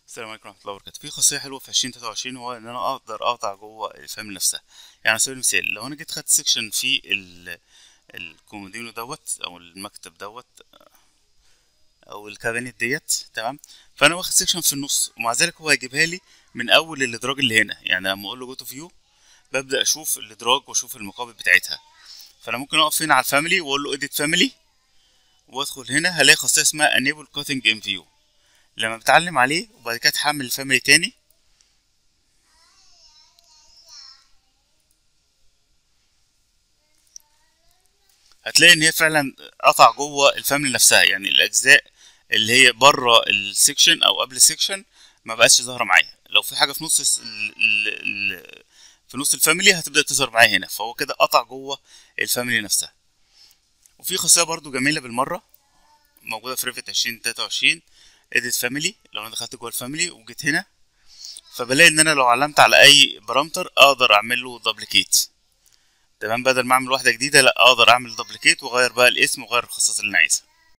السلام عليكم ورحمة الله وبركاته في خاصية حلوة في عشرين تلاتة وعشرين هو إن أنا أقدر أقطع جوه الفاميلي نفسها يعني على سبيل المثال لو أنا جيت خدت سيكشن في ال الكومودينو دوت أو المكتب دوت أو الكابينت ديت تمام فأنا واخد سيكشن في النص ومع ذلك هو هيجيبها لي من أول الإدراج اللي هنا يعني لما أقول له جو تو فيو ببدأ أشوف الإدراج وأشوف المقابل بتاعتها فأنا ممكن أقف هنا على الفاميلي وأقول له إديت فاميلي وأدخل هنا هلاقي خاصية اسمها enable cutting in view لما بتعلم عليه وبعد كده تحمل الفاميلي تاني هتلاقي ان هي فعلا قطع جوه الفاميلي نفسها يعني الاجزاء اللي هي بره السكشن او قبل السكشن ما بقاش ظاهره معايا لو في حاجه في نص ال ال ال في نص الفاميلي هتبدا تظهر معايا هنا فهو كده قطع جوه الفاميلي نفسها وفي خاصيه برضو جميله بالمره موجوده في ريفت عشرين تلاتة وعشرين اديت فاميلي لو انا دخلت جوه الفاميلي وجيت هنا فبلاقي ان انا لو علمت على اي بارامتر اقدر اعمل له دبليكيت تمام بدل ما اعمل واحده جديده لا اقدر اعمل دبليكيت واغير بقى الاسم واغير الخصائص اللي انا عايزها